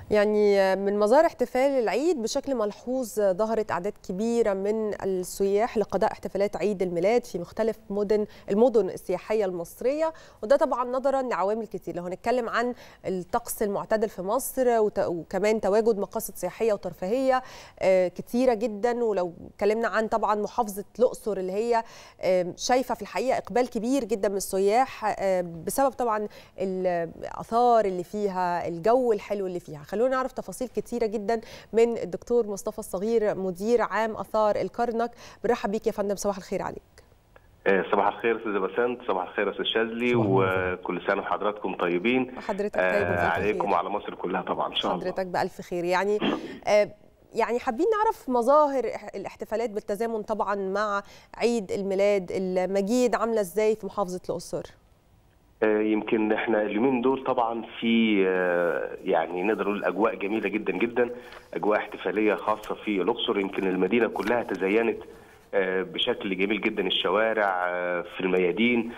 يعني من مظاهر احتفال العيد بشكل ملحوظ ظهرت اعداد كبيره من السياح لقضاء احتفالات عيد الميلاد في مختلف مدن المدن السياحيه المصريه وده طبعا نظرا لعوامل كتير لو هنتكلم عن الطقس المعتدل في مصر وكمان تواجد مقاصد سياحيه وترفيهيه كتيره جدا ولو اتكلمنا عن طبعا محافظه الاقصر اللي هي شايفه في الحقيقه اقبال كبير جدا من السياح بسبب طبعا الاثار اللي فيها الجو الحلو اللي فيها خلونا نعرف تفاصيل كتيره جدا من الدكتور مصطفى الصغير مدير عام اثار الكرنك برحب بيك يا فندم صباح الخير عليك صباح الخير استاذ بسنت صباح الخير يا استاذ شاذلي وكل سنه وحضراتكم طيبين وحضرتك طيب آه عليكم وعلى مصر كلها طبعا ان شاء الله حضرتك بالف خير يعني آه يعني حابين نعرف مظاهر الاحتفالات بالتزامن طبعا مع عيد الميلاد المجيد عامله ازاي في محافظه الاقصر يمكن احنا اليومين دول طبعا في يعني نقدر نقول اجواء جميله جدا جدا اجواء احتفاليه خاصه في الاقصر يمكن المدينه كلها تزينت بشكل جميل جدا الشوارع في الميادين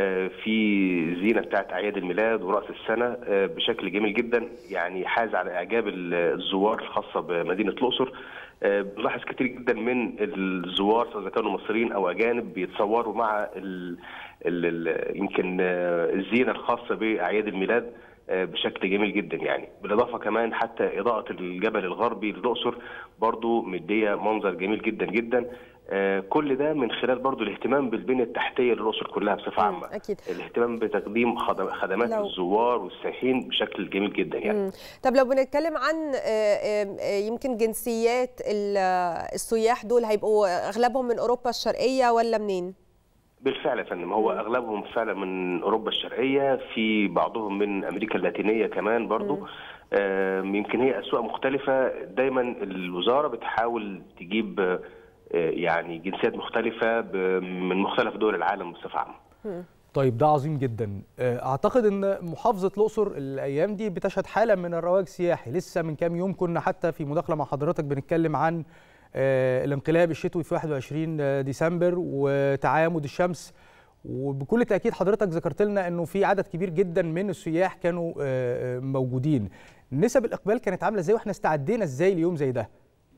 في زينه بتاعت اعياد الميلاد وراس السنه بشكل جميل جدا يعني حاز على اعجاب الزوار الخاصه بمدينه الاقصر بنلاحظ كتير جدا من الزوار سواء كانوا مصريين او اجانب بيتصوروا مع ال ال ال يمكن الزينه الخاصه باعياد الميلاد بشكل جميل جدا يعني بالاضافه كمان حتى اضاءه الجبل الغربي للاقصر برضو مديه منظر جميل جدا جدا كل ده من خلال برضو الاهتمام بالبنيه التحتيه للاقصر كلها بصفه عامه أكيد. الاهتمام بتقديم خدمات لو... للزوار والسائحين بشكل جميل جدا يعني مم. طب لو بنتكلم عن يمكن جنسيات السياح دول هيبقوا اغلبهم من اوروبا الشرقيه ولا منين؟ بالفعل يا فندم هو اغلبهم فعلا من اوروبا الشرقيه في بعضهم من امريكا اللاتينيه كمان برضو يمكن هي اسواق مختلفه دايما الوزاره بتحاول تجيب يعني جنسيات مختلفه من مختلف دول العالم بصفه عامه طيب ده عظيم جدا اعتقد ان محافظه الاقصر الايام دي بتشهد حاله من الرواج السياحي لسه من كام يوم كنا حتى في مداخله مع حضرتك بنتكلم عن الانقلاب الشتوي في 21 ديسمبر وتعامد الشمس وبكل تاكيد حضرتك ذكرت لنا انه في عدد كبير جدا من السياح كانوا موجودين نسب الاقبال كانت عامله ازاي واحنا استعدينا ازاي ليوم زي ده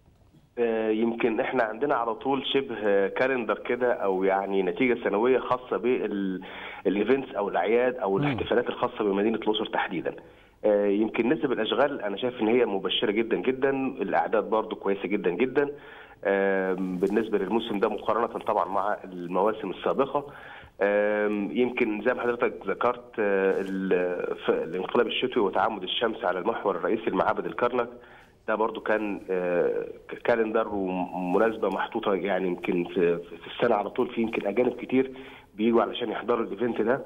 يمكن احنا عندنا على طول شبه كالندر كده او يعني نتيجه سنويه خاصه بالايفنتس او الاعياد او الاحتفالات الخاصه بمدينه الاقصر تحديدا يمكن نسب الاشغال انا شايف ان هي مبشره جدا جدا الاعداد برضو كويسه جدا جدا بالنسبه للموسم ده مقارنه طبعا مع المواسم السابقه يمكن زي ما حضرتك ذكرت الانقلاب الشتوي وتعامد الشمس على المحور الرئيسي لمعابد الكرنك ده برضو كان كالندر ومناسبه محطوطه يعني يمكن في السنه على طول في يمكن اجانب كتير بيجوا علشان يحضروا الايفنت ده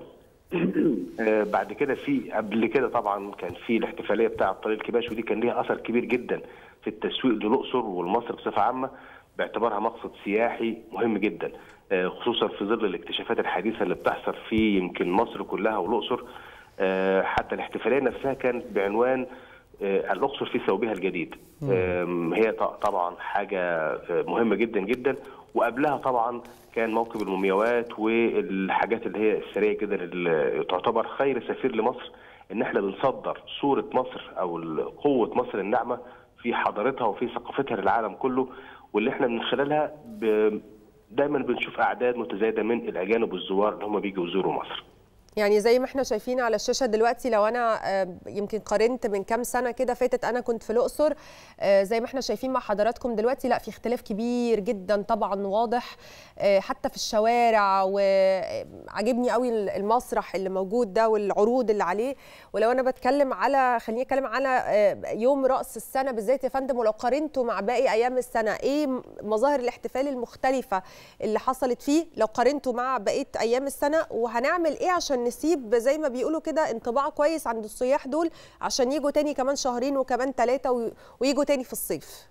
بعد كده في قبل كده طبعا كان في الاحتفاليه بتاعه طريق الكباش ودي كان ليها اثر كبير جدا في التسويق للاقصر والمصر بصفه عامه باعتبارها مقصد سياحي مهم جدا خصوصا في ظل الاكتشافات الحديثه اللي بتحصل في يمكن مصر كلها والاقصر حتى الاحتفاليه نفسها كانت بعنوان الاقصر في ثوبها الجديد هي طبعا حاجه مهمه جدا جدا وقبلها طبعا كان موكب المومياوات والحاجات اللي هي السريعه كده اللي تعتبر خير سفير لمصر ان احنا بنصدر صوره مصر او قوه مصر الناعمه في حضارتها وفي ثقافتها للعالم كله واللي احنا من خلالها دايما بنشوف اعداد متزايده من الاجانب والزوار اللي هم بيجوا يزوروا مصر. يعني زي ما احنا شايفين على الشاشه دلوقتي لو انا يمكن قارنت من كام سنه كده فاتت انا كنت في الاقصر زي ما احنا شايفين مع حضراتكم دلوقتي لا في اختلاف كبير جدا طبعا واضح حتى في الشوارع وعجبني قوي المسرح اللي موجود ده والعروض اللي عليه ولو انا بتكلم على خليني اتكلم على يوم راس السنه بالذات يا فندم ولو قارنته مع باقي ايام السنه ايه مظاهر الاحتفال المختلفه اللي حصلت فيه لو قارنته مع بقيه ايام السنه وهنعمل ايه عشان نسيب زي ما بيقولوا كده انطباع كويس عند السياح دول عشان يجوا تاني كمان شهرين وكمان ثلاثه ويجوا تاني في الصيف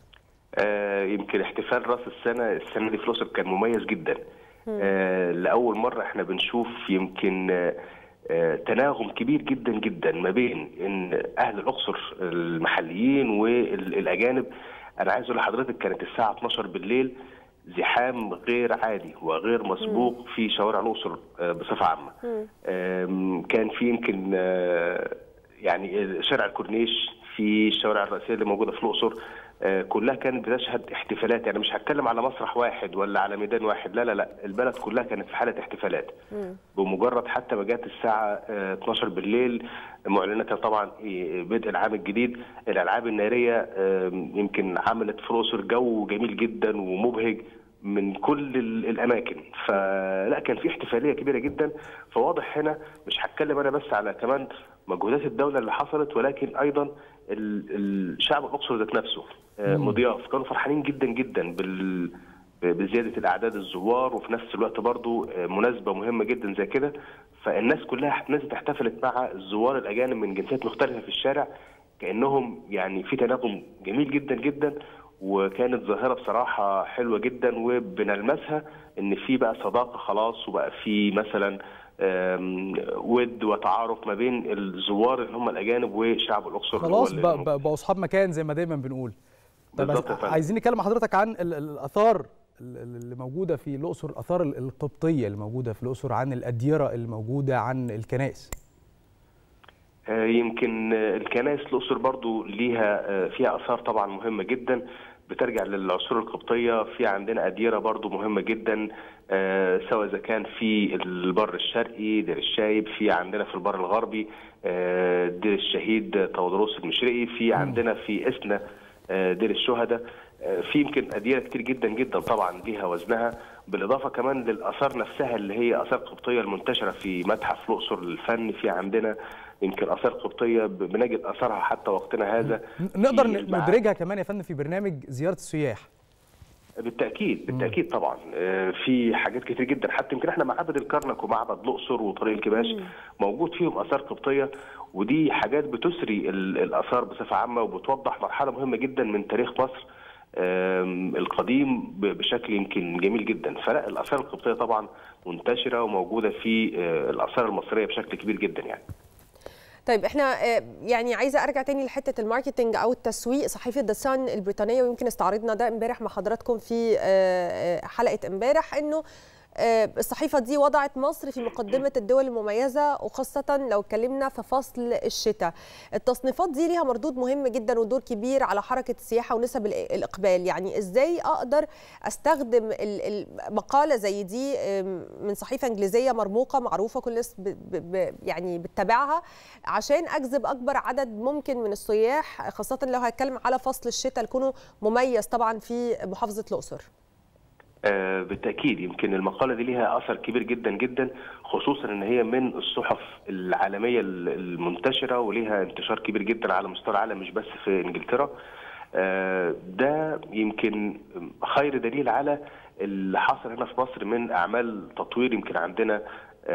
آه يمكن احتفال راس السنه السنه دي في الاقصر كان مميز جدا آه لاول مره احنا بنشوف يمكن آه تناغم كبير جدا جدا ما بين ان اهل الاقصر المحليين والاجانب انا عايز اقول لحضرتك كانت الساعه 12 بالليل زحام غير عادي وغير مسبوق مم. في شوارع الاقصر بصفه عامه كان في يمكن يعني شارع الكورنيش في الشوارع الرئيسيه اللي موجوده في الاقصر كلها كانت بتشهد احتفالات يعني مش هتكلم على مسرح واحد ولا على ميدان واحد لا لا لا البلد كلها كانت في حاله احتفالات بمجرد حتى ما جت الساعه 12 بالليل معلنه طبعا بدء العام الجديد الالعاب الناريه يمكن عملت في الاقصر جو جميل جدا ومبهج من كل الاماكن فلا كان في احتفاليه كبيره جدا فواضح هنا مش هتكلم انا بس على كمان مجهودات الدوله اللي حصلت ولكن ايضا الشعب الاقصر ذات نفسه مضياف كانوا فرحانين جدا جدا بال بزياده الاعداد الزوار وفي نفس الوقت برضو مناسبه مهمه جدا زي كده فالناس كلها نزلت احتفلت مع الزوار الاجانب من جنسيات مختلفه في الشارع كانهم يعني في تناغم جميل جدا جدا وكانت ظاهره بصراحه حلوه جدا وبنلمسها ان في بقى صداقه خلاص وبقى في مثلا ود وتعارف ما بين الزوار اللي هم الاجانب وشعب الاقصر خلاص بقوا اصحاب مكان زي ما دايما بنقول طب عايزين نتكلم مع حضرتك عن الاثار اللي موجوده في الاقصر الاثار القبطيه اللي موجوده في الاقصر عن الاديره اللي موجوده عن الكنائس يمكن الكنائس الاقصر برضو ليها فيها اثار طبعا مهمه جدا بترجع للعصور القبطيه في عندنا اديره برضو مهمه جدا سواء اذا كان في البر الشرقي دير الشايب في عندنا في البر الغربي دير الشهيد تودروس المشرقي في عندنا في اسنا دير الشهداء في يمكن اديره كتير جدا جدا طبعا ليها وزنها بالاضافه كمان للاثار نفسها اللي هي اثار قبطيه المنتشره في متحف الاقصر للفن في عندنا يمكن اثار قبطيه بنجد اثارها حتى وقتنا هذا نقدر ندرجها كمان يا فندم في برنامج زياره السياح بالتاكيد بالتاكيد طبعا في حاجات كتير جدا حتى يمكن احنا معبد الكرنك ومعبد الاقصر وطريق الكباش موجود فيهم اثار قبطيه ودي حاجات بتسري الاثار بصفه عامه وبتوضح مرحله مهمه جدا من تاريخ مصر القديم بشكل يمكن جميل جدا فلا الاثار القبطيه طبعا منتشره وموجوده في الاثار المصريه بشكل كبير جدا يعني طيب احنا يعني عايزه ارجع تاني لحته الماركتنج او التسويق صحيفه ذا سان البريطانيه ويمكن استعرضنا ده امبارح مع حضراتكم في حلقه امبارح انه الصحيفه دي وضعت مصر في مقدمه الدول المميزه وخاصه لو اتكلمنا في فصل الشتاء التصنيفات دي ليها مردود مهم جدا ودور كبير على حركه السياحه ونسب الاقبال يعني ازاي اقدر استخدم المقاله زي دي من صحيفه انجليزيه مرموقه معروفه كل الناس يعني بتتابعها عشان اجذب اكبر عدد ممكن من السياح خاصه لو هتكلم على فصل الشتاء يكونوا مميز طبعا في محافظه الاقصر آه بالتاكيد يمكن المقاله دي ليها اثر كبير جدا جدا خصوصا ان هي من الصحف العالميه المنتشره وليها انتشار كبير جدا على مستوى العالم مش بس في انجلترا آه ده يمكن خير دليل على اللي حصل هنا في مصر من اعمال تطوير يمكن عندنا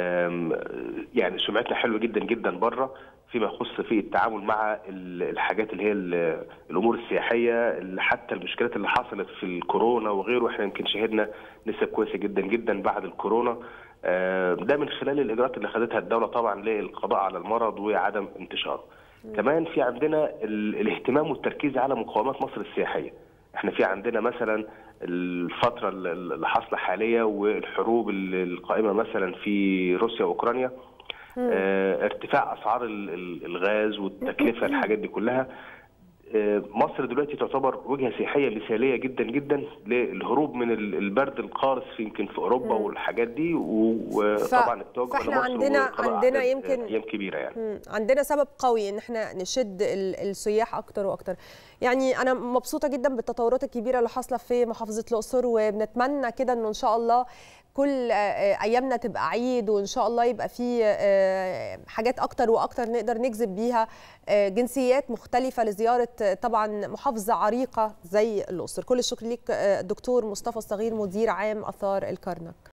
يعني سمعتنا حلوه جدا جدا بره فيما يخص في التعامل مع الحاجات اللي هي الامور السياحيه اللي حتى المشكلات اللي حصلت في الكورونا وغيره احنا يمكن شهدنا نسب كويسه جدا جدا بعد الكورونا ده من خلال الاجراءات اللي خدتها الدوله طبعا للقضاء على المرض وعدم انتشاره. كمان في عندنا الاهتمام والتركيز على مقومات مصر السياحيه. احنا في عندنا مثلا الفتره اللي حاصله حاليا والحروب القائمه مثلا في روسيا واوكرانيا اه ارتفاع اسعار الغاز والتكلفه الحاجات دي كلها اه مصر دلوقتي تعتبر وجهه سياحيه مثاليه جدا جدا للهروب من البرد القارس في يمكن في اوروبا مم. والحاجات دي وطبعا التوجه فاحنا عندنا عندنا يمكن ايام كبيره يعني عندنا سبب قوي ان احنا نشد السياح اكتر واكتر يعني انا مبسوطه جدا بالتطورات الكبيره اللي حاصله في محافظه الاقصر وبنتمنى كده انه ان شاء الله كل ايامنا تبقى عيد وان شاء الله يبقى في حاجات اكتر واكتر نقدر نجذب بيها جنسيات مختلفه لزياره طبعا محافظه عريقه زي الاقصر كل الشكر ليك دكتور مصطفى الصغير مدير عام اثار الكرنك